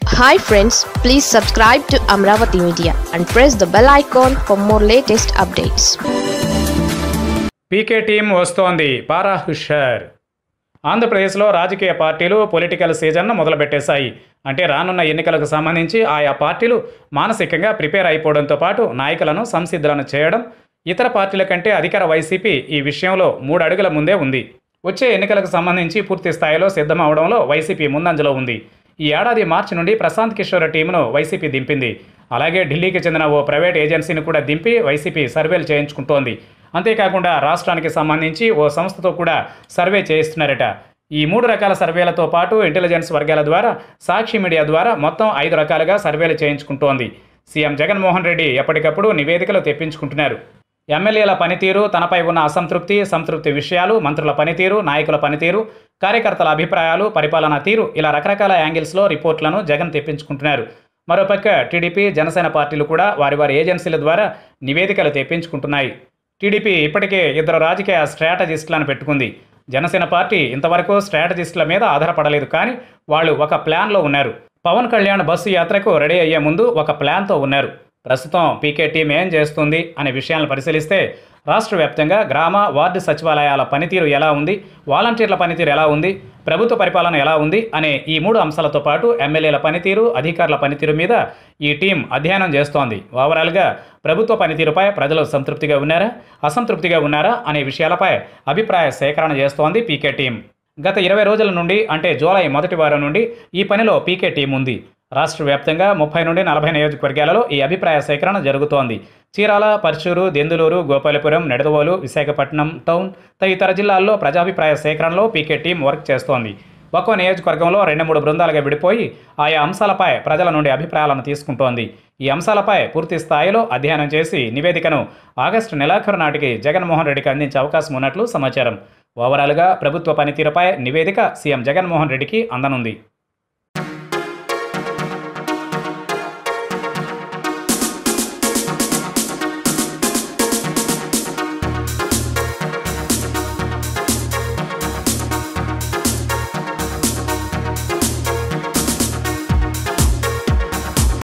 hi friends please subscribe to Amaravati media and press the bell icon for more latest updates PK team వస్తోంది పారా హుషార్ ఆంధ్రప్రదేశ్లో రాజకీయ పార్టీలు political సీజన్ను మొదలుపెట్టేశాయి అంటే రానున్న ఎన్నికలకు సంబంధించి ఆయా పార్టీలు మానసికంగా ప్రిపేర్ అయిపోవడంతో పాటు నాయకులను సంసిద్ధులను చేయడం ఇతర పార్టీల కంటే అధికార వైసీపీ ఈ విషయంలో మూడు అడుగుల ముందే ఉంది వచ్చే ఎన్నికలకు సంబంధించి పూర్తి స్థాయిలో సిద్ధం అవడంలో వైసీపీ ముందంజలో ఉంది ఈ ఏడాది మార్చి నుండి ప్రశాంత్ కిషోర్ టీంను వైసీపీ దింపింది అలాగే ఢిల్లీకి చెందిన ఓ ప్రైవేట్ ఏజెన్సీని కూడా దింపి వైసీపీ సర్వేలు చేయించుకుంటోంది అంతేకాకుండా రాష్ట్రానికి సంబంధించి ఓ సంస్థతో కూడా సర్వే చేయిస్తున్నారట ఈ మూడు రకాల సర్వేలతో పాటు ఇంటెలిజెన్స్ వర్గాల ద్వారా సాక్షి మీడియా ద్వారా మొత్తం ఐదు రకాలుగా సర్వేలు చేయించుకుంటోంది సీఎం జగన్మోహన్ రెడ్డి ఎప్పటికప్పుడు నివేదికలు తెప్పించుకుంటున్నారు ఎమ్మెల్యేల పనితీరు తనపై ఉన్న అసంతృప్తి సంతృప్తి విషయాలు మంత్రుల పనితీరు నాయకుల పనితీరు కార్యకర్తల అభిప్రాయాలు పరిపాలనా తీరు ఇలా రకరకాల యాంగిల్స్లో రిపోర్ట్లను జగన్ తెప్పించుకుంటున్నారు మరోపక్క టీడీపీ జనసేన పార్టీలు కూడా వారి వారి ఏజెన్సీల ద్వారా నివేదికలు తెప్పించుకుంటున్నాయి టీడీపీ ఇప్పటికే ఇద్దరు రాజకీయ స్ట్రాటజిస్టులను పెట్టుకుంది జనసేన పార్టీ ఇంతవరకు స్ట్రాటజిస్టుల మీద ఆధారపడలేదు కానీ వాళ్ళు ఒక ప్లాన్లో ఉన్నారు పవన్ కళ్యాణ్ బస్సు యాత్రకు రెడీ అయ్యే ముందు ఒక ప్లాన్తో ఉన్నారు ప్రస్తుతం పీకే టీం ఏం చేస్తుంది అనే విషయాలను పరిశీలిస్తే రాష్ట్ర వ్యాప్తంగా గ్రామ వార్డు సచివాలయాల పనితీరు ఎలా ఉంది వాలంటీర్ల పనితీరు ఎలా ఉంది ప్రభుత్వ పరిపాలన ఎలా ఉంది అనే ఈ మూడు అంశాలతో పాటు ఎమ్మెల్యేల పనితీరు అధికారుల పనితీరు మీద ఈ టీం అధ్యయనం చేస్తోంది ఓవరాల్గా ప్రభుత్వ పనితీరుపై ప్రజలు సంతృప్తిగా ఉన్నారా అసంతృప్తిగా ఉన్నారా అనే విషయాలపై అభిప్రాయ సేకరణ చేస్తోంది పీకే టీం గత ఇరవై రోజుల నుండి అంటే జూలై మొదటి వారం నుండి ఈ పనిలో పీకే టీం ఉంది రాష్ట్ర వ్యాప్తంగా ముప్పై నుండి నలభై నియోజకవర్గాలలో ఈ అభిప్రాయ సేకరణ జరుగుతోంది చీరాల పర్చూరు దెందులూరు గోపాలపురం నెడదవోలు విశాఖపట్నం టౌన్ తదితర జిల్లాల్లో ప్రజాభిప్రాయ సేకరణలో పీకే టీం వర్క్ చేస్తోంది ఒక్కో నియోజకవర్గంలో రెండు మూడు బృందాలుగా విడిపోయి ఆయా అంశాలపై ప్రజల నుండి అభిప్రాయాలను తీసుకుంటోంది ఈ అంశాలపై పూర్తి స్థాయిలో అధ్యయనం చేసి నివేదికను ఆగస్టు నెలాఖరు నాటికి జగన్మోహన్ రెడ్డికి అందించే అవకాశం ఉన్నట్లు సమాచారం ఓవరాల్గా ప్రభుత్వ పనితీరుపై నివేదిక సీఎం జగన్మోహన్ రెడ్డికి అందనుంది